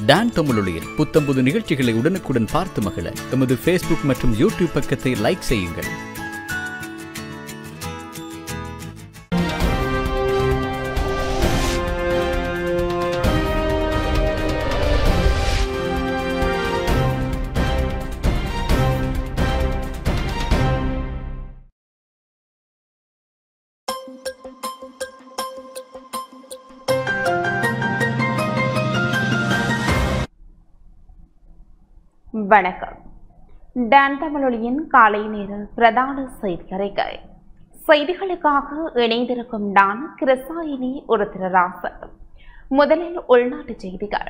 Don தமிழொலியில் புத்தம்புது நிகழ்ச்சிகளை உடனுக்குடன் பார்த்து மகிழ எமது ஃபேஸ்புக் மற்றும் யூடியூப் பக்கத்தை லைக் செய்யுங்கள் வணக்கம் டான் தமிழொலியின் காலை நேர பிரதான செய்தியறிக்கை செய்திகளுக்காக இணைந்திருக்கும் நான் கிருசாயினி உருத்திரராசன் முதலில் உள்நாட்டு செய்திகள்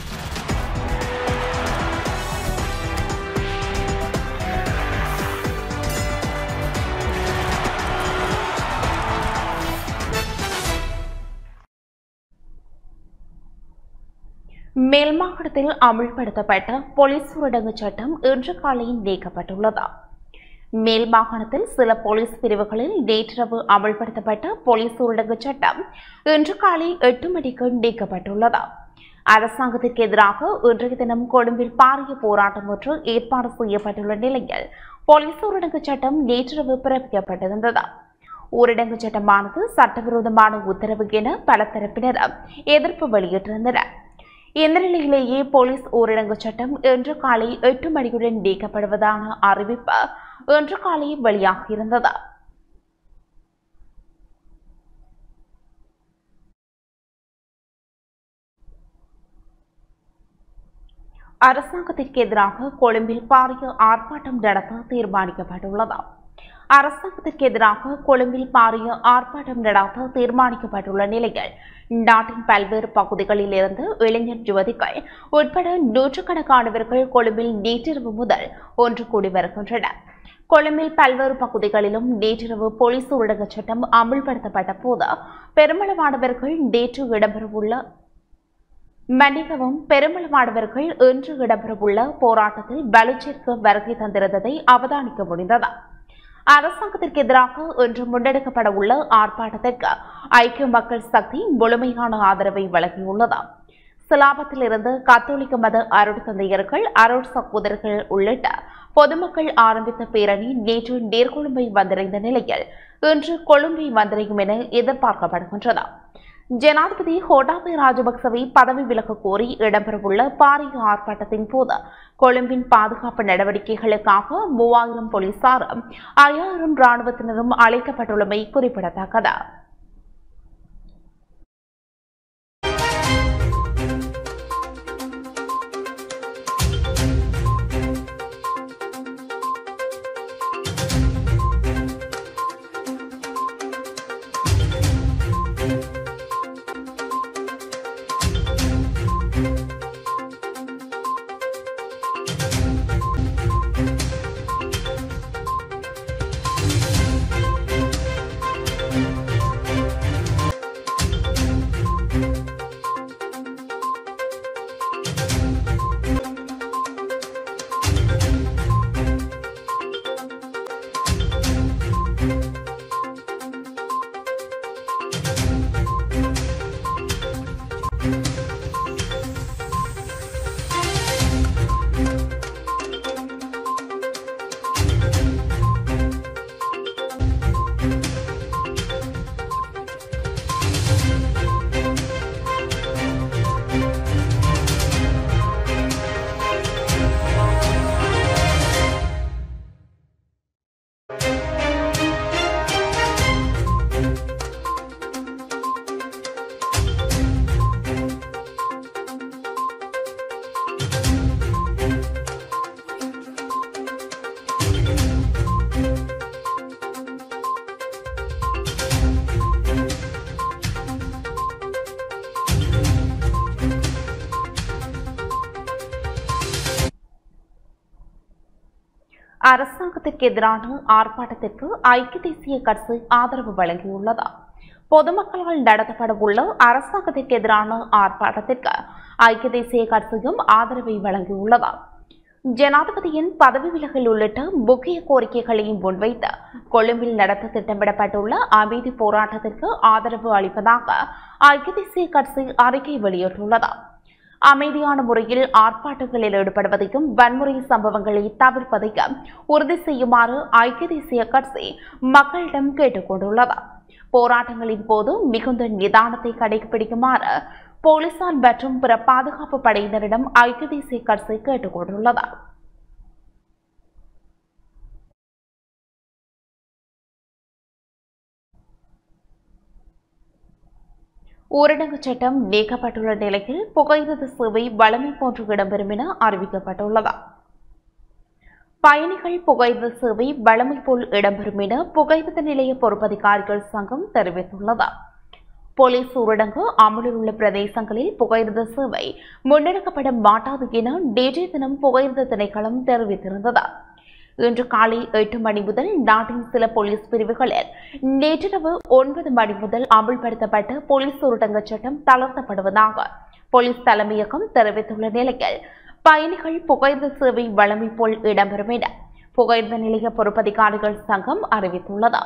மேல் மாகாணத்தில் அமுல்படுத்தப்பட்ட போலீஸ் ஊரடங்கு சட்டம் இன்று காலை நீக்கப்பட்டுள்ளது மேல் மாகாணத்தில் சில போலீஸ் பிரிவுகளில் நேற்றிரவு அமல்படுத்தப்பட்ட போலீஸ் ஊரடங்கு சட்டம் இன்று காலை எட்டு மணிக்கு நீக்கப்பட்டுள்ளது அரசாங்கத்திற்கு எதிராக இன்றைய தினம் கொழும்பில் பாரிய போராட்டம் ஒன்று ஏற்பாடு செய்யப்பட்டுள்ள நிலையில் போலீஸ் ஊரடங்கு சட்டம் நேற்றிரவு பிறப்பிக்கப்பட்டிருந்தது ஊரடங்கு சட்டமானது சட்டவிரோதமான உத்தரவு என பல தரப்பினரும் எதிர்ப்பு வெளியிட்டிருந்தனர் இந்த நிலையிலேயே போலீஸ் ஊரடங்கு சட்டம் இன்று காலை எட்டு மணியுடன் நீக்கப்படுவதான அறிவிப்பு இன்று காலை வெளியாகியிருந்தது அரசாங்கத்திற்கு எதிராக கொழும்பில் பாரிய ஆர்ப்பாட்டம் நடத்த தீர்மானிக்கப்பட்டுள்ளது அரசாங்கத்திற்கு எதிராக கொழும்பில் பாரிய ஆர்ப்பாட்டம் நடத்த தீர்மானிக்கப்பட்டுள்ள நிலையில் நாட்டின் பல்வேறு பகுதிகளில் இருந்து இளைஞர் யுவதிகள் உட்பட நூற்றுக்கணக்கானவர்கள் கொழும்பில் நேற்றிரவு முதல் ஒன்று கூடி வருகின்றனர் கொழும்பில் பல்வேறு பகுதிகளிலும் நேற்றிரவு போலீஸ் ஊரடங்கு சட்டம் அமுல்படுத்தப்பட்ட போது பெருமளவானவர்கள் நேற்று இடம்பெறவுள்ள மன்னிக்கவும் பெருமளவானவர்கள் இன்று இடம்பெறவுள்ள போராட்டத்தில் பலுச்சிற்கு வருகை தந்திருந்ததை அவதானிக்க முடிந்தது அரசாங்கத்திற்கு எதிராக இன்று முன்னெடுக்கப்பட உள்ள ஆர்ப்பாட்டத்திற்கு ஐக்கிய மக்கள் சக்தி முழுமையான ஆதரவை வழங்கியுள்ளது சிலாபத்தில் இருந்து கத்தோலிக்க மத அருள் தந்தையர்கள் அருள் சகோதரர்கள் உள்ளிட்ட பொதுமக்கள் ஆரம்பித்த பேரணி நேற்று நேர்கொழும்பை வந்திருந்த நிலையில் இன்று கொழும்பை வந்திருக்கும் என எதிர்பார்க்கப்படுகின்றது ஜனாதிபதி ஹோட்டாபே ராஜபக்சவை பதவி விலக கோரி இடம்பெறவுள்ள பாரிய ஆர்ப்பாட்டத்தின் போது கொழும்பின் பாதுகாப்பு நடவடிக்கைகளுக்காக மூவாயிரம் போலீசாரும் ஐயாயிரம் ராணுவத்தினரும் அழைக்கப்பட்டுள்ளமை குறிப்பிடத்தக்கது அரசாங்கத்திற்கு எதிரான ஆர்ப்பாட்டத்திற்கு ஐக்கிய தேசிய கட்சி ஆதரவு வழங்கியுள்ளது பொதுமக்களால் நடத்தப்பட உள்ள அரசாங்கத்திற்கு எதிரான ஆர்ப்பாட்டத்திற்கு ஐக்கிய தேசிய கட்சியும் ஆதரவை வழங்கியுள்ளது ஜனாதிபதியின் பதவி விலகல் உள்ளிட்ட முக்கிய கோரிக்கைகளையும் முன்வைத்து கொழும்பில் நடத்த திட்டமிடப்பட்டுள்ள அமைதி போராட்டத்திற்கு ஆதரவு அளிப்பதாக ஐக்கிய தேசிய கட்சி அறிக்கை வெளியிட்டுள்ளது அமைதியான முறையில் ஆர்ப்பாட்டங்களில் ஈடுபடுவதையும் வன்முறை சம்பவங்களை தவிர்ப்பதையும் உறுதி செய்யுமாறு ஐக்கிய தேசிய கட்சி மக்களிடம் கேட்டுக் கொண்டுள்ளது போராட்டங்களின் போது மிகுந்த நிதானத்தை கடைபிடிக்குமாறு போலீசார் மற்றும் பிற பாதுகாப்பு படையினரிடம் ஐக்கிய தேசிய கட்சி கேட்டுக் கொண்டுள்ளது ஊரடங்கு சட்டம் நீக்கப்பட்டுள்ள நிலையில் புகையிரத சேவை வழமை போன்று இடம்பெறும் என அறிவிக்கப்பட்டுள்ளது பயணிகள் புகையிரத சேவை வழமை போல் இடம்பெறும் என புகையிரத நிலைய பொறுப்பதிகாரிகள் சங்கம் தெரிவித்துள்ளது போலீஸ் ஊரடங்கு அமலில் உள்ள பிரதேசங்களில் புகையிரத சேவை முன்னெடுக்கப்பட மாட்டாது என நேற்றைய தினம் புகையிரத திணைக்களம் தெரிவித்திருந்தது இன்று காலை எட்டு மணி முதல் நாட்டின் சில போலீஸ் பிரிவுகளில் நேற்றிரவு ஒன்பது மணி முதல் அமல்படுத்தப்பட்ட போலீஸ் ஊரடங்கு சட்டம் தளர்த்தப்படுவதாக போலீஸ் தலைமையகம் தெரிவித்துள்ள நிலையில் பயணிகள் புகையிரத சேவை வழமை போல் இடம்பெறும் என புகையிரத நிலைய பொறுப்பதிகாரிகள் சங்கம் அறிவித்துள்ளது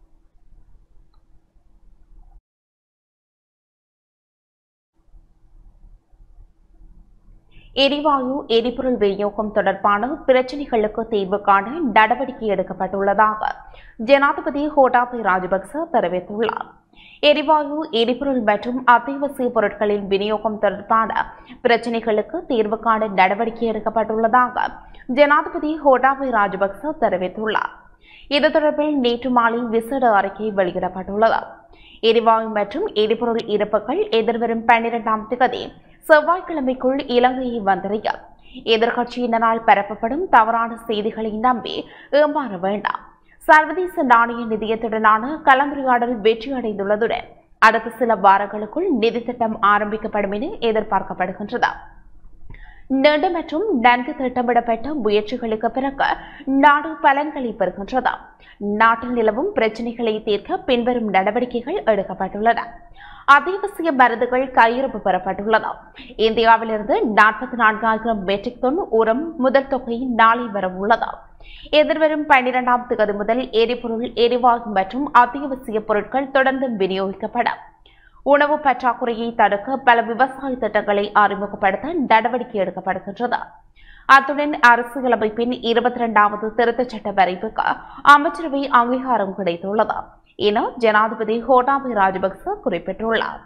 எரிவாயு எரிபொருள் விநியோகம் தொடர்பான பிரச்சினைகளுக்கு தீர்வு காண நடவடிக்கை எடுக்கப்பட்டுள்ளதாக ஜனாதிபதி கோட்டாபய ராஜபக்ச தெரிவித்துள்ளார் எரிவாயு எரிபொருள் மற்றும் அத்தியாவசிய பொருட்களின் விநியோகம் தொடர்பான பிரச்சினைகளுக்கு தீர்வு காண நடவடிக்கை எடுக்கப்பட்டுள்ளதாக ஜனாதிபதி கோட்டாபய ராஜபக்ச தெரிவித்துள்ளார் இது தொடர்பில் நேற்று மாலை விசேட அறிக்கை வெளியிடப்பட்டுள்ளது எரிவாயு மற்றும் எரிபொருள் இருப்புகள் எதிர்வரும் பன்னிரெண்டாம் தேதி செவ்வாய்க்கிழமைக்குள் இலங்கையை வந்தடைய எதிர்க்கட்சியினரால் பரப்பப்படும் தவறான செய்திகளை நம்பி ஏமாற வேண்டாம் சர்வதேச நாணய நிதியத்துடனான கலந்துரையாடல் வெற்றியடைந்துள்ளதுடன் அடுத்த சில வாரங்களுக்குள் நிதி திட்டம் ஆரம்பிக்கப்படும் என எதிர்பார்க்கப்படுகின்றது நீண்ட மற்றும் நன்கு திட்டமிடப்பட்ட முயற்சிகளுக்கு பிறகு நாடு பலன்களை பெறுகின்றது நாட்டில் நிலவும் பிரச்சினைகளை தீர்க்க பின்வரும் நடவடிக்கைகள் எடுக்கப்பட்டுள்ளன அத்தியாவசிய மருந்துகள் கையிருப்பு பெறப்பட்டுள்ளது இந்தியாவிலிருந்து நாற்பத்தி நான்காயிரம் மெட்ரிக் டன் உரம் முதல் தொகை நாளை வர உள்ளது எதிர்வரும் பன்னிரெண்டாம் தேதி முதல் எரிபொருள் எரிவாயு மற்றும் அத்தியாவசிய பொருட்கள் தொடர்ந்து விநியோகிக்கப்படும் உணவு பற்றாக்குறையை தடுக்க பல விவசாய திட்டங்களை அறிமுகப்படுத்த நடவடிக்கை எடுக்கப்படுகின்றது அத்துடன் அரசியலமைப்பின் இருபத்தி இரண்டாவது திருத்தச் சட்ட வரைவுக்கு அமைச்சரவை அங்கீகாரம் கிடைத்துள்ளது என ஜனாதிபதி கோட்டாபய ராஜபக்ச குறிப்பிட்டுள்ளார்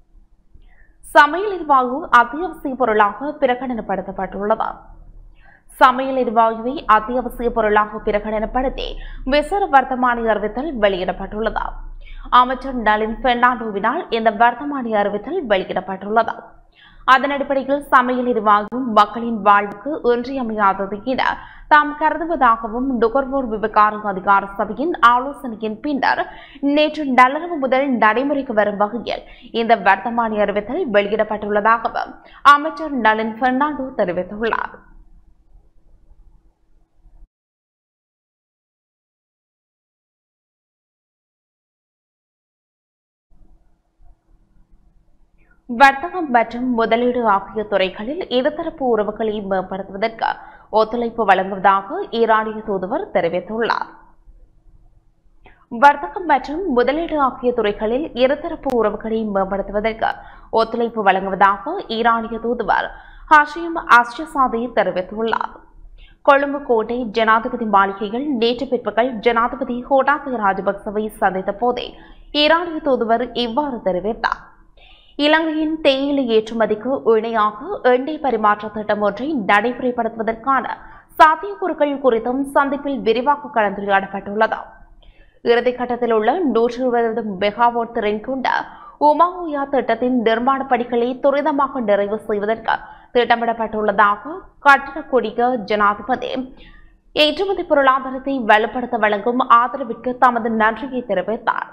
சமையல் எரிவாயு அத்தியாவசிய பொருளாக பிரகடனப்படுத்தப்பட்டுள்ளது சமையல் எரிவாயுவை அத்தியாவசிய பொருளாக பிரகடனப்படுத்தி விசேட வர்த்தமானி அறிவித்தல் வெளியிடப்பட்டுள்ளது அமைச்சர் நளின் பெர்னாண்டோவினால் இந்த வர்த்தமானி அறிவித்தல் வெளியிடப்பட்டுள்ளது அதன் அடிப்படையில் சமையல் எரிவாயு மக்களின் வாழ்வுக்கு இன்றியமையாதது என தாம் கருதுவதாகவும் நுகர்வோர் விவகார அதிகார சபையின் ஆலோசனையின் பின்னர் நேற்று நள்ளிரவு முதல் நடைமுறைக்கு வரும் வகையில் இந்த வர்த்தமானி அறிவித்தல் வெளியிடப்பட்டுள்ளதாகவும் அமைச்சர் நளின் பெர்னாண்டோ தெரிவித்துள்ளார் வர்த்தகம் மற்றும் முதலீடு ஆகிய துறைகளில் இருதரப்பு உறவுகளை மேம்படுத்துவதற்கு ஒத்துழைப்பு வழங்குவதாக ஈரானிய தூதுவர் தெரிவித்துள்ளார் வர்த்தகம் மற்றும் முதலீடு ஆகிய துறைகளில் இருதரப்பு உறவுகளை மேம்படுத்துவதற்கு ஒத்துழைப்பு வழங்குவதாக ஈரானிய தூதுவர் ஹஷீம் அஸ்டசாதி தெரிவித்துள்ளார் கொழும்பு கோட்டை ஜனாதிபதி மாளிகையில் நேற்று பிற்பகல் ஜனாதிபதி கோட்டாபய ராஜபக்சவை சந்தித்த போதே ஈரானிய தூதுவர் இவ்வாறு தெரிவித்தார் இலங்கையின் தேயிலை ஏற்றுமதிக்கு இணையாக எண்ணெய் பரிமாற்ற திட்டம் ஒன்றை நடைமுறைப்படுத்துவதற்கான சாத்தியக்கூறுகள் குறித்தும் சந்திப்பில் விரிவாக கலந்துரையாடப்பட்டுள்ளது இறுதிக்கட்டத்தில் உள்ள நூற்று இருபது மெகாவாட் திறன் கொண்ட உமாவுயா திட்டத்தின் நிர்மாண பணிகளை துரிதமாக நிறைவு செய்வதற்கு திட்டமிடப்பட்டுள்ளதாக கட்டடக்கூடிய ஜனாதிபதி ஏற்றுமதி பொருளாதாரத்தை வலுப்படுத்த வழங்கும் ஆதரவிற்கு தமது நன்றியை தெரிவித்தார்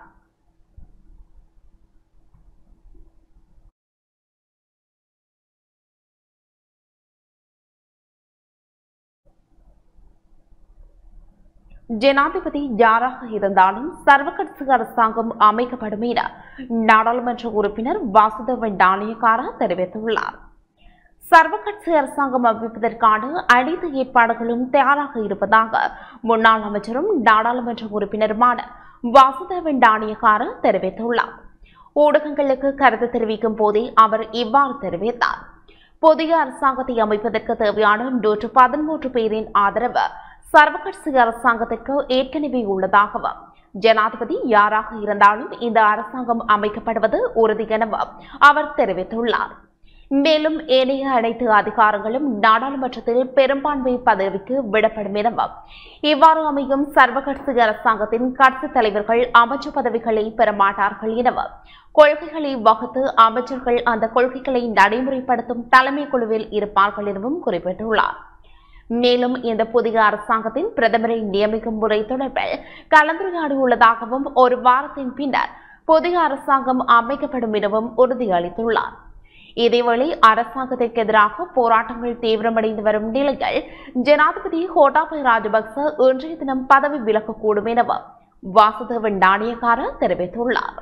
ஜனாதிபதி யாராக இருந்தாலும் சர்வகட்சி அரசாங்கம் அமைக்கப்படும் என நாடாளுமன்ற உறுப்பினர் வாசுதேவன் நாணயக்காரா தெரிவித்துள்ளார் சர்வகட்சி அரசாங்கம் அமைப்பதற்கான அனைத்து ஏற்பாடுகளும் தயாராக இருப்பதாக முன்னாள் அமைச்சரும் நாடாளுமன்ற உறுப்பினருமான வாசுதேவன் நாணயக்காரா தெரிவித்துள்ளார் ஊடகங்களுக்கு கருத்து தெரிவிக்கும் போதே அவர் இவ்வாறு தெரிவித்தார் புதிய அரசாங்கத்தை அமைப்பதற்கு தேவையான நூற்று பதிமூன்று பேரின் ஆதரவு சர்வகட்சி அரசாங்கத்திற்கு ஏற்கனவே உள்ளதாகவும் ஜனாதிபதி யாராக இருந்தாலும் இந்த அரசாங்கம் அமைக்கப்படுவது உறுதி எனவும் அவர் தெரிவித்துள்ளார் மேலும் ஏனைய அனைத்து அதிகாரங்களும் நாடாளுமன்றத்தில் பெரும்பான்மை பதவிக்கு விடப்படும் எனவும் இவ்வாறு அமையும் சர்வகட்சி அரசாங்கத்தின் கட்சித் தலைவர்கள் அமைச்சர் பதவிகளை பெறமாட்டார்கள் எனவும் கொள்கைகளை வகுத்து அமைச்சர்கள் அந்த கொள்கைகளை நடைமுறைப்படுத்தும் தலைமை குழுவில் இருப்பார்கள் எனவும் குறிப்பிட்டுள்ளார் மேலும் இந்த புதிய அரசாங்கத்தின் பிரதமரை நியமிக்கும் முறை தொடர்பில் கலந்துரையாடியுள்ளதாகவும் ஒரு வாரத்தின் பின்னர் புதிய அரசாங்கம் அமைக்கப்படும் எனவும் உறுதியளித்துள்ளார் இதேவேளை அரசாங்கத்திற்கு எதிராக போராட்டங்கள் தீவிரமடைந்து வரும் நிலையில் ஜனாதிபதி கோட்டாபய ராஜபக்ச இன்றைய தினம் பதவி விலகக்கூடும் எனவும் வாசுதேவன் நாணயக்கார தெரிவித்துள்ளார்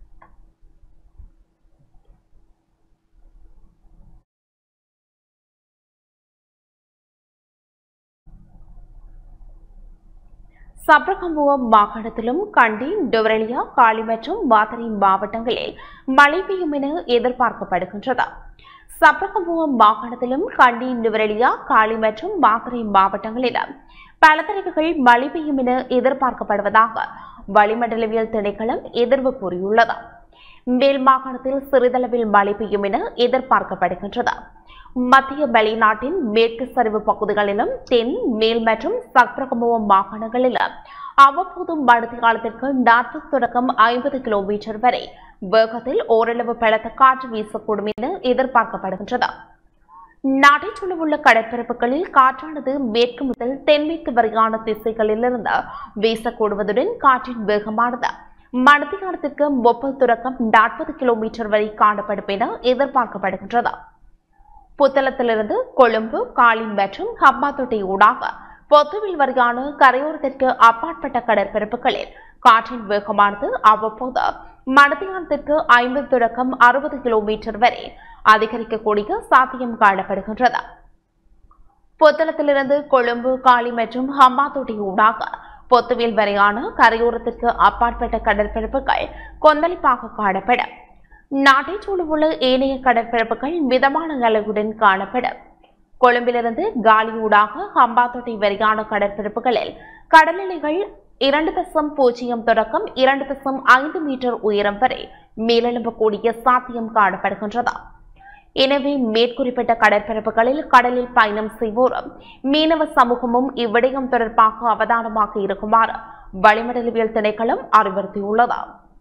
சப்ரகம்புவம் மாகாணத்திலும் கண்டி டொவரலியா காலி மற்றும் மாத்தறை மாவட்டங்களில் மழை பெய்யும் என எதிர்பார்க்கப்படுகின்றது சப்ரகம்புவம் மாகாணத்திலும் கண்டி நுவரெலியா காலி மற்றும் மாத்தறை மாவட்டங்களிலும் பல தடவைகள் மழை பெய்யும் என எதிர்பார்க்கப்படுவதாக வளிமண்டலவியல் திணைக்களம் எதிர்வு கூறியுள்ளது மேல் மாகாணத்தில் சிறிதளவில் மழை பெய்யும் என எதிர்பார்க்கப்படுகின்றது மத்திய வெளிநாட்டின் மேற்கு சரிவு பகுதிகளிலும் தென் மேல் மற்றும் சப்ரகமுவம் மாகாணங்களிலும் அவ்வப்போது மழை காலத்திற்கு நாற்பது தொடக்கம் ஐம்பது கிலோமீட்டர் வரை வேகத்தில் ஓரளவு பலத்த காற்று வீசக்கூடும் என எதிர்பார்க்கப்படுகின்றது நாட்டைச் சுழவுள்ள கடற்பரப்புகளில் காற்றானது மேற்கு முதல் தென்மேற்கு வரையான திசைகளிலிருந்து வீசக்கூடுவதுடன் காற்றின் வேகமானது மணத்தியாலத்திற்கு முப்பது தொடக்கம் நாற்பது கிலோமீட்டர் வரை காணப்படும் என எதிர்பார்க்கப்படுகின்றது புத்தளத்திலிருந்து கொழும்பு காலி மற்றும் ஹம்பாத்தோட்டை ஊடாக பொத்துவில் வரையான கரையோரத்திற்கு அப்பாற்பட்ட கடற்பரப்புகளில் காற்றின் வேகமானது அவ்வப்போது மணத்தியாலத்திற்கு ஐம்பது தொடக்கம் அறுபது கிலோமீட்டர் வரை அதிகரிக்கக்கூடிய சாத்தியம் காணப்படுகின்றது புத்தளத்திலிருந்து கொழும்பு காலி மற்றும் ஹம்பாத்தோட்டை ஊடாக பொத்துவில் வரையான கரையோரத்திற்கு அப்பாற்பட்ட கடற்பரப்புகள் கொந்தளிப்பாக காணப்படும் நாட்டைச் சூழவுள்ள ஏனைய கடற்பரப்புகள் மிதமான அளவுடன் காணப்படும் கொழும்பிலிருந்து காலியூடாக ஹம்பாத்தோட்டை வரையான கடற்பரப்புகளில் கடலலைகள் இரண்டு தசம் பூஜ்ஜியம் தொடக்கம் இரண்டு தசம் ஐந்து மீட்டர் உயரம் வரை மேலெழும்பக்கூடிய சாத்தியம் காணப்படுகின்றது எனவே மேற்குறிப்பிட்ட கடற்பரப்புகளில் கடலில் பயணம் செய்வோரும் மீனவ சமூகமும் இவ்விடயம் தொடர்பாக அவதானமாக இருக்குமாறு வளிமண்டலவியல் திணைக்களம் அறிவுறுத்தியுள்ளது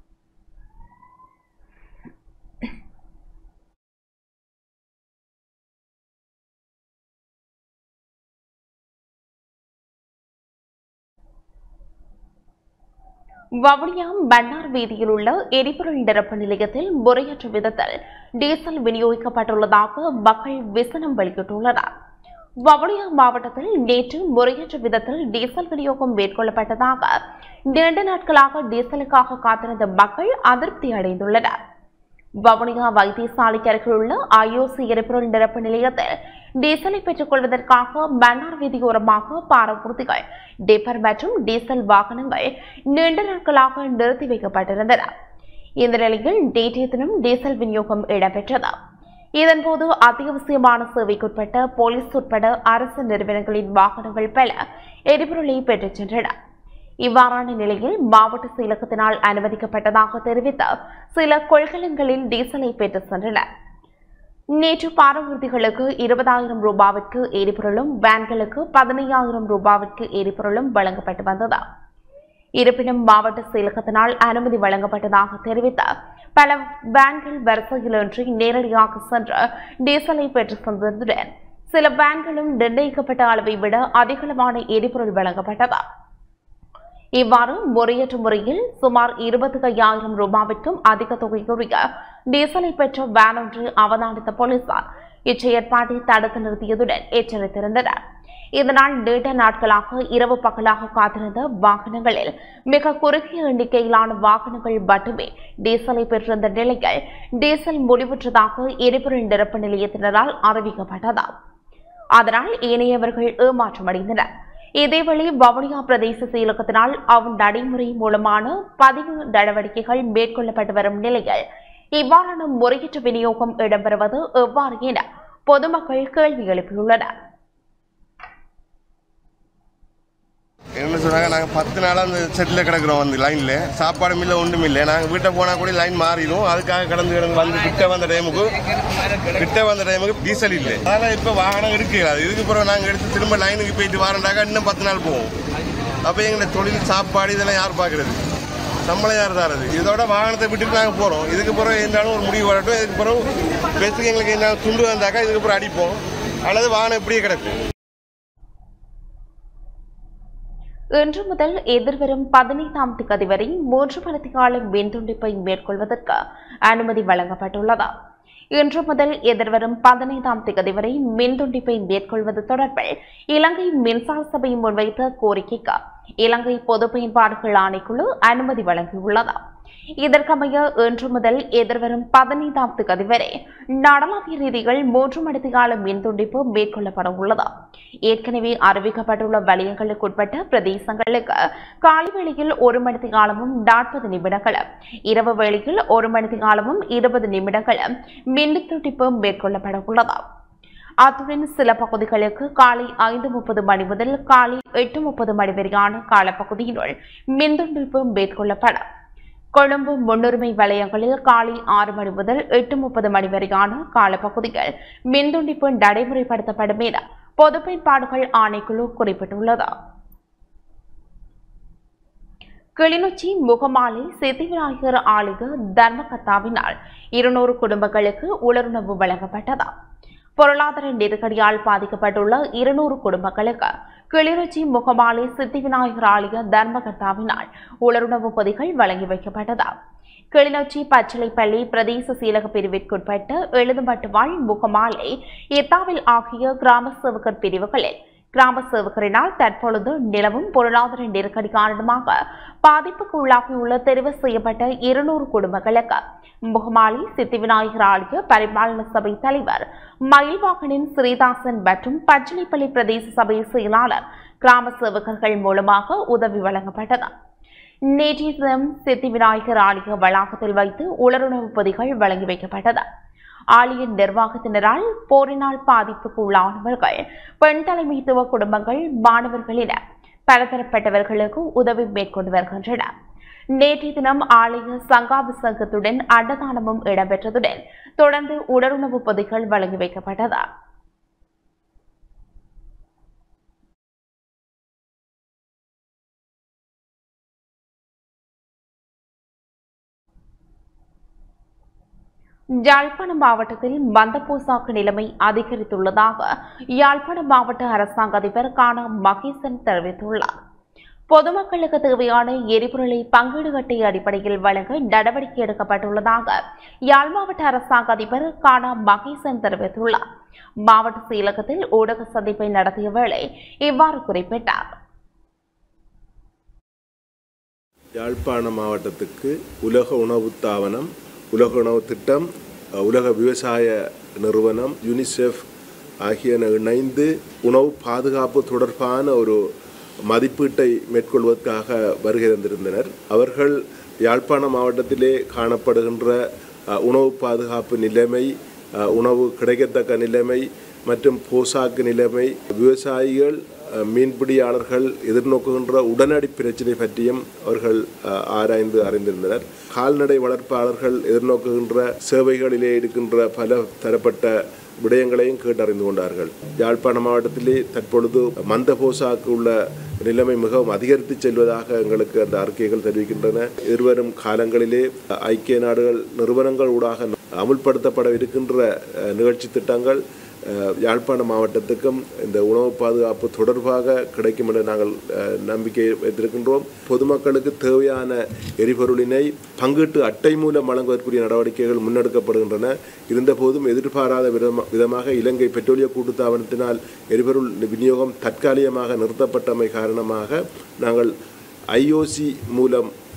வவுனியா மன்னார் வீதியில் உள்ள எரிபொருள் நிரப்பு நிலையத்தில் முறையற்ற விதத்தில் டீசல் விநியோகிக்கப்பட்டுள்ளதாக மக்கள் விசனம் வெளியிட்டுள்ளனர் வவுனியா மாவட்டத்தில் நேற்று முறையற்ற விதத்தில் டீசல் விநியோகம் மேற்கொள்ளப்பட்டதாக நீண்ட நாட்களாக டீசலுக்காக காத்திருந்த மக்கள் அதிருப்தி அடைந்துள்ளனர் வவுனியா வைத்தியசாலைக்கு அருகில் உள்ள ஐஓசி எரிபொருள் நிரப்பு நிலையத்தில் டீசலை பெற்றுக் கொள்வதற்காக மன்னார் வீதியோரமாக பாரவூர்திகள் டிப்பர் மற்றும் டீசல் வாகனங்கள் நீண்ட நாட்களாக நிறுத்தி வைக்கப்பட்டிருந்தன இந்த நிலையில் நேற்றைய தினம் டீசல் விநியோகம் இடம்பெற்றது இதன்போது அத்தியாவசியமான சேவைக்குட்பட்ட போலீஸ் உட்பட அரசு நிறுவனங்களின் வாகனங்கள் பல எரிபொருளை பெற்றுச் சென்றன இவ்வாறான நிலையில் மாவட்ட செயலகத்தினால் அனுமதிக்கப்பட்டதாக தெரிவித்த சில கொள்கலன்களில் டீசலை பெற்று சென்றனர் நேற்று பாரவூர்திகளுக்கு இருபதாயிரம் ரூபாவிற்கு எரிபொருளும் வேன்களுக்கு பதினையாயிரம் ரூபாவிற்கு எரிபொருளும் வழங்கப்பட்டு வந்தது இருப்பினும் மாவட்ட செயலகத்தினால் அனுமதி வழங்கப்பட்டதாக தெரிவித்த பல வேன்கள் வரிசையிலின்றி நேரடியாக சென்று டீசலை பெற்று சென்றதுடன் சில வேன்களும் நிர்ணயிக்கப்பட்ட அளவை விட அதிகளவான எரிபொருள் வழங்கப்பட்டது இவ்வாறு முறையற்ற முறையில் சுமார் இருபத்தி ஐயாயிரம் ரூபாவிற்கும் அதிக தொகைக்குரிய டீசலை பெற்ற வேன் ஒன்று அவதானித்த போலீசார் இச்செயற்பாட்டை தடுத்து நிறுத்தியதுடன் எச்சரித்திருந்தனர் இதனால் நீண்ட நாட்களாக இரவு பகலாக காத்திருந்த வாகனங்களில் மிக குறுகிய எண்ணிக்கையிலான வாகனங்கள் மட்டுமே டீசலை பெற்றிருந்த நிலையில் டீசல் முடிவுற்றதாக எரிபொருள் நிரப்பு நிலையத்தினரால் அறிவிக்கப்பட்டது அதனால் ஏனையவர்கள் ஏமாற்றமடைந்தனர் இதேவேளை வவுனியா பிரதேச செயலகத்தினால் அவ் நடைமுறை மூலமான பதிவு நடவடிக்கைகள் மேற்கொள்ளப்பட்டு வரும் நிலையில் இவ்வாறான முறையற்ற விநியோகம் இடம்பெறுவது எவ்வாறு என பொதுமக்கள் கேள்வி எழுப்பியுள்ளனர் என்ன சொன்னாங்க நாங்கள் பத்து நாளாக அந்த செட்டில் கிடக்குறோம் வந்து லைனில் சாப்பாடும் இல்லை ஒன்றும் இல்லை நாங்கள் வீட்டை போனால் கூட லைன் மாறிடும் அதுக்காக கடந்து கிடந்து வந்து கிட்ட வந்த டைமுக்கு கிட்ட வந்த டைமுக்கு டீசல் இல்லை அதனால் இப்போ வாகனம் எடுக்கல இதுக்கு பிறகு நாங்கள் எடுத்து திரும்ப லைனுக்கு போயிட்டு வரண்டாக்கா இன்னும் பத்து நாள் போவோம் அப்போ எங்களை தொழில் சாப்பாடு இதெல்லாம் யார் பார்க்குறது சம்பளம் யார் தரது இதோட வாகனத்தை விட்டுட்டு நாங்கள் போகிறோம் இதுக்கு பிறகு என்னாலும் ஒரு முடிவு வரட்டும் இதுக்கு பிறகு பேசுக்கு எங்களுக்கு என்ன துண்டு வந்தாக்கா இதுக்கு பிறகு அடிப்போம் அல்லது வாகனம் இப்படியே கிடக்கும் இன்று முதல் எதிர்வரும் பதினைந்தாம் தேதி வரை மூன்று மணித்தி கால மின்துண்டிப்பை மேற்கொள்வதற்கு அனுமதி வழங்கப்பட்டுள்ளது இன்று முதல் எதிர்வரும் பதினைந்தாம் தேதி வரை மின்துண்டிப்பை மேற்கொள்வது தொடர்பில் இலங்கை மின்சார சபை முன்வைத்த கோரிக்கைக்கு இலங்கை பொது பயன்பாடுகள் ஆணைக்குழு அனுமதி வழங்கியுள்ளது இதற்கமைய இன்று முதல் எதிர்வரும் பதினைந்தாம் தேதி வரை நாடளாவிய ரீதியில் மூன்று மணித்தி கால மின்துண்டிப்பு மேற்கொள்ளப்பட உள்ளது ஏற்கனவே அறிவிக்கப்பட்டுள்ள வலயங்களுக்குட்பட்ட பிரதேசங்களுக்கு காலை வேளையில் ஒரு மணித்தி காலமும் நாற்பது நிமிடங்களும் இரவு வேளையில் ஒரு மணித்தி காலமும் இருபது நிமிடங்களும் மின் துண்டிப்பு மேற்கொள்ளப்பட உள்ளது அத்துடன் சில பகுதிகளுக்கு காலை ஐந்து முப்பது மணி முதல் காலை எட்டு முப்பது மணி வரையான காலப்பகுதியினுள் மின்துண்டிப்பு மேற்கொள்ளப்படும் கொழும்பு முன்னுரிமை வலயங்களில் காலை ஆறு மணி முதல் எட்டு முப்பது மணி வரையான காலப்பகுதிகள் மின்துண்டிப்பு நடைமுறைப்படுத்தப்படும் என பொது பயன்பாடுகள் ஆணைக்குழு குறிப்பிட்டுள்ளது கிளிநொச்சி முகமாலை சித்திவிநாயகர் ஆலய தர்மகத்தாவினால் இருநூறு குடும்பங்களுக்கு உலருணவு வழங்கப்பட்டது பொருளாதார நெருக்கடியால் பாதிக்கப்பட்டுள்ள இருநூறு குடும்பங்களுக்கு கிளிநொச்சி முகமாலை சித்திவிநாயகர் ஆலய தர்மகர்த்தாவினால் உலருணவு பொதிகள் வழங்கி வைக்கப்பட்டது கிளிநொச்சி பச்சிலைப்பள்ளி பிரதேச சீலக பிரிவிற்குட்பட்ட எழுதுமட்டுவாழ் முகமாலை எத்தாவில் ஆகிய கிராம சேவகர் பிரிவுகளில் கிராம சேவகரினால் தற்பொழுது நிலவும் பொருளாதார நெருக்கடி காரணமாக பாதிப்புக்கு உள்ளாகியுள்ள தெரிவு செய்யப்பட்ட இருநூறு குடும்பங்களுக்கு முகமாலி சித்தி விநாயகர் ஆலய பரிபாலன சபை தலைவர் மயில்வாகனின் ஸ்ரீதாசன் மற்றும் பச்சிலைப்பள்ளி பிரதேச சபை செயலாளர் கிராம சேவகர்கள் மூலமாக உதவி வழங்கப்பட்டது நேற்றைய தினம் சித்தி விநாயகர் ஆலய வளாகத்தில் வைத்து உலருணவு பொதிகள் வழங்கி வைக்கப்பட்டது ஆலய நிர்வாகத்தினரால் போரினால் பாதிப்புக்கு உள்ளானவர்கள் பெண் தலைமைத்துவ குடும்பங்கள் மாணவர்கள் என பலதரப்பட்டவர்களுக்கு உதவி மேற்கொண்டு வருகின்றனர் நேற்றைய தினம் ஆலய சங்காபிசங்கத்துடன் அன்னதானமும் இடம்பெற்றதுடன் தொடர்ந்து உடலுணவு பொதிகள் வழங்கி வைக்கப்பட்டது யாழ்ப்பாணம் மாவட்டத்தில் மந்தப்பூசாக்கு நிலைமை அதிகரித்துள்ளதாக யாழ்ப்பாணம் மாவட்ட அரசாங்க அதிபர் கானா மகேசன் தெரிவித்துள்ளார் பொதுமக்களுக்கு தேவையான எரிபொருளை பங்கீடு அட்டை அடிப்படையில் வழங்க நடவடிக்கை எடுக்கப்பட்டுள்ளதாக யாழ் மாவட்ட அரசாங்க அதிபர் கானா மகேசன் தெரிவித்துள்ளார் மாவட்ட செயலகத்தில் ஊடக சந்திப்பை நடத்திய வேளை இவ்வாறு குறிப்பிட்டார் யாழ்ப்பாண மாவட்டத்துக்கு உலக உணவு தாவனம் உலக உணவு திட்டம் உலக விவசாய நிறுவனம் யுனிசெஃப் ஆகியன இணைந்து உணவு பாதுகாப்பு தொடர்பான ஒரு மதிப்பீட்டை மேற்கொள்வதற்காக வருகை தந்திருந்தனர் அவர்கள் யாழ்ப்பாண மாவட்டத்திலே காணப்படுகின்ற அஹ், உணவு பாதுகாப்பு நிலைமை அஹ், உணவு கிடைக்கத்தக்க நிலைமை மற்றும் போசாக்கு நிலைமை விவசாயிகள் அஹ், மீன்பிடியாளர்கள் எதிர்நோக்குகின்ற உடனடி பிரச்சினை பற்றியும் அவர்கள் அஹ், ஆராய்ந்து அறிந்திருந்தனர் கால்நடை வளர்ப்பாளர்கள் எதிர்நோக்குகின்ற சேவைகளிலே இருக்கின்ற பல தரப்பட்ட விடயங்களையும் கேட்டறிந்து கொண்டார்கள் யாழ்ப்பாண மாவட்டத்திலே தற்பொழுது மந்த போசாக்கு உள்ள நிலைமை மிகவும் அதிகரித்து செல்வதாக எங்களுக்கு அந்த அறிக்கைகள் தெரிவிக்கின்றன எதிர்வரும் காலங்களிலே ஐக்கிய நாடுகள் நிறுவனங்கள் ஊடாக அமுல்படுத்தப்பட இருக்கின்ற அஹ், நிகழ்ச்சி திட்டங்கள் அஹ், யாழ்ப்பாண மாவட்டத்துக்கும் இந்த உணவு பாதுகாப்பு தொடர்பாக கிடைக்கும் என நாங்கள் அஹ், நம்பிக்கை வைத்திருக்கின்றோம் பொதுமக்களுக்கு தேவையான எரிபொருளினை பங்கீட்டு அட்டை மூலம் வழங்குவதற்குரிய நடவடிக்கைகள் முன்னெடுக்கப்படுகின்றன இருந்தபோதும் எதிர்பாராத விதமா- விதமாக இலங்கை பெட்ரோலிய கூட்டுத்தாபனத்தினால் எரிபொருள் விநியோகம் தற்காலிகமாக நிறுத்தப்பட்டமை காரணமாக நாங்கள் ஐஓசி மூலம்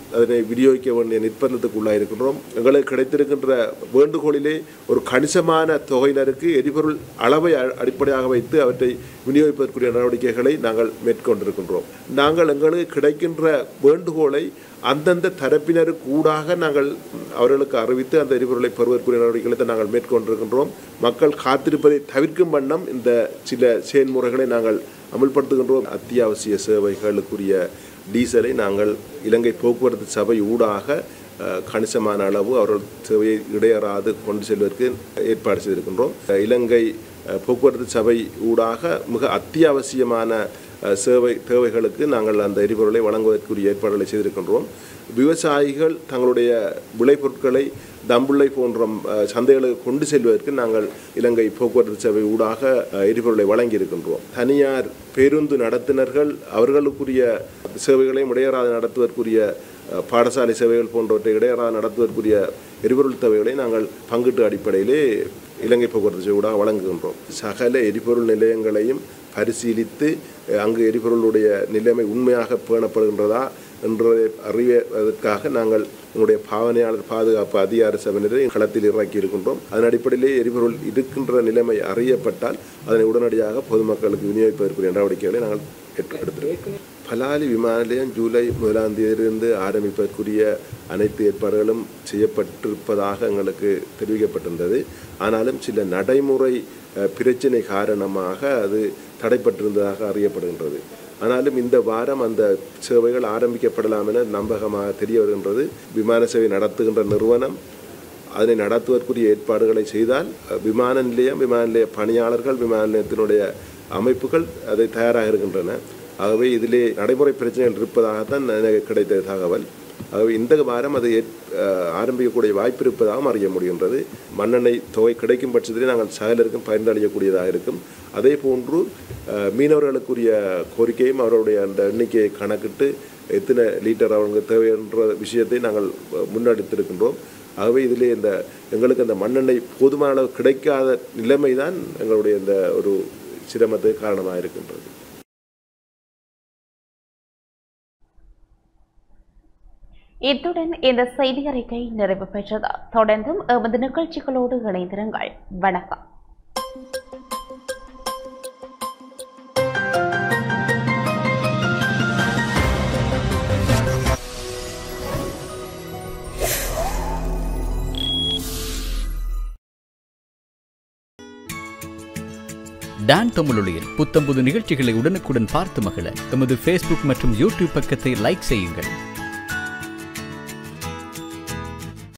அதனை விநியோகிக்க வேண்டிய நிர்பந்தத்துக்கு உள்ளாயிருக்கின்றோம் எங்களுக்கு கிடைத்திருக்கின்ற வேண்டுகோளிலே ஒரு கணிசமான தொகையினருக்கு எரிபொருள் அளவை அ- அடிப்படையாக வைத்து அவற்றை விநியோகிப்பதற்குரிய நடவடிக்கைகளை நாங்கள் மேற்கொண்டிருக்கின்றோம் நாங்கள் எங்களுக்கு கிடைக்கின்ற வேண்டுகோளை அந்தந்த தரப்பினருக்கு ஊடாக நாங்கள் அவர்களுக்கு அறிவித்து அந்த எரிபொருளை பெறுவதற்குரிய நடவடிக்கைகளை தான் நாங்கள் மேற்கொண்டிருக்கின்றோம் மக்கள் காத்திருப்பதை தவிர்க்கும் வண்ணம் இந்த சில செயல்முறைகளை நாங்கள் அமல்படுத்துகின்றோம் அத்தியாவசிய சேவைகளுக்குரிய டீசலை நாங்கள் இலங்கை போக்குவரத்து சபை ஊடாக அஹ், கணிசமான அளவு அவர்கள் சேவையை இடையறாது கொண்டு செல்வதற்கு ஏற்பாடு செய்திருக்கின்றோம் அஹ், இலங்கை அஹ், போக்குவரத்து சபை ஊடாக மிக அத்தியாவசியமான அஹ், சேவை தேவைகளுக்கு நாங்கள் அந்த எரிபொருளை வழங்குவதற்குரிய ஏற்பாடுகளை செய்திருக்கின்றோம் விவசாயிகள் தங்களுடைய விளைபொருட்களை தம்புள்ளை போன்ற அஹ், சந்தைகளுக்கு கொண்டு செல்வதற்கு நாங்கள் இலங்கை போக்குவரத்து சபை ஊடாக அஹ், எரிபொருளை வழங்கியிருக்கின்றோம் தனியார் பேருந்து நடத்துனர்கள் அவர்களுக்குரிய சேவைகளையும் இடையறாது நடத்துவதற்குரிய அஹ், பாடசாலை சேவைகள் போன்றவற்றை இடையறாது நடத்துவதற்குரிய எரிபொருள் தேவைகளை நாங்கள் பங்கீட்டு அடிப்படையிலே இலங்கை போக்குவரத்து சபை ஊடாக வழங்குகின்றோம் சகல எரிபொருள் நிலையங்களையும் பரிசீலித்து அஹ், அங்கு எரிபொருளுடைய நிலைமை உண்மையாக பேணப்படுகின்றதா என்றதை அறிவதற்காக நாங்கள் எங்களுடைய பாவனையாளர் பாதுகாப்பு அதிகார சபையினரை களத்தில் இறக்கி இருக்கின்றோம் அதன் அடிப்படையிலே எரிபொருள் இருக்கின்ற நிலைமை அறியப்பட்டால் அதனை உடனடியாக பொதுமக்களுக்கு விநியோகிப்பதற்குரிய நடவடிக்கைகளை நாங்கள் எடுத்து- எடுத்திருக்கிறோம் பலாலி விமான நிலையம் ஜூலை முதலாம் தேதியிலிருந்து ஆரம்பிப்பதற்குரிய அனைத்து ஏற்பாடுகளும் செய்யப்பட்டிருப்பதாக எங்களுக்கு தெரிவிக்கப்பட்டிருந்தது ஆனாலும் சில நடைமுறை அஹ், பிரச்சினை காரணமாக அது தடைப்பட்டிருந்ததாக அறியப்படுகின்றது ஆனாலும் இந்த வாரம் அந்த சேவைகள் ஆரம்பிக்கப்படலாம் என நம்பகமாக தெரிய வருகின்றது விமான சேவை நடத்துகின்ற நிறுவனம் அதனை நடத்துவதற்குரிய ஏற்பாடுகளை செய்தால் அஹ், விமான நிலையம் விமான நிலைய பணியாளர்கள் விமான நிலையத்தினுடைய அமைப்புகள் அதை தயாராக இருக்கின்றன ஆகவே இதிலே நடைமுறை பிரச்சனைகள் இருப்பதாகத்தான் எனக்கு கிடைத்த தகவல் ஆகவே இந்த வாரம் அது ஏற்- அஹ், ஆரம்பிக்கக்கூடிய வாய்ப்பு இருப்பதாகவும் அறிய முடிகின்றது மண்ணெண்ணெய் தொகை கிடைக்கும் பட்சத்திலே நாங்கள் சகலருக்கும் பயனளிக்கக்கூடியதாக இருக்கும் அதே போன்று அஹ், மீனவர்களுக்குரிய கோரிக்கையும் அவருடைய அந்த எண்ணிக்கையை கணக்கிட்டு எத்தனை லிட்டர் அவங்க தேவை என்ற விஷயத்தை நாங்கள் அஹ், முன்னெடுத்திருக்கின்றோம் ஆகவே இதிலே இந்த எங்களுக்கு அந்த மண்ணெண்ணெய் போதுமான அளவு கிடைக்காத நிலைமை தான் எங்களுடைய இந்த ஒரு சிரமத்துக்கு காரணமாக இருக்கின்றது இத்துடன் இந்த செய்தி அறிக்கை நிறைவு பெற்றது தொடர்ந்தும் எமது நிகழ்ச்சிகளோடு இணைந்திருங்கள் வணக்கம் டான் தமிழொலியில் புத்தம்புது நிகழ்ச்சிகளை உடனுக்குடன் பார்த்து மகிழ எமது ஃபேஸ்புக் மற்றும் யூடியூப் பக்கத்தை லைக் செய்யுங்கள்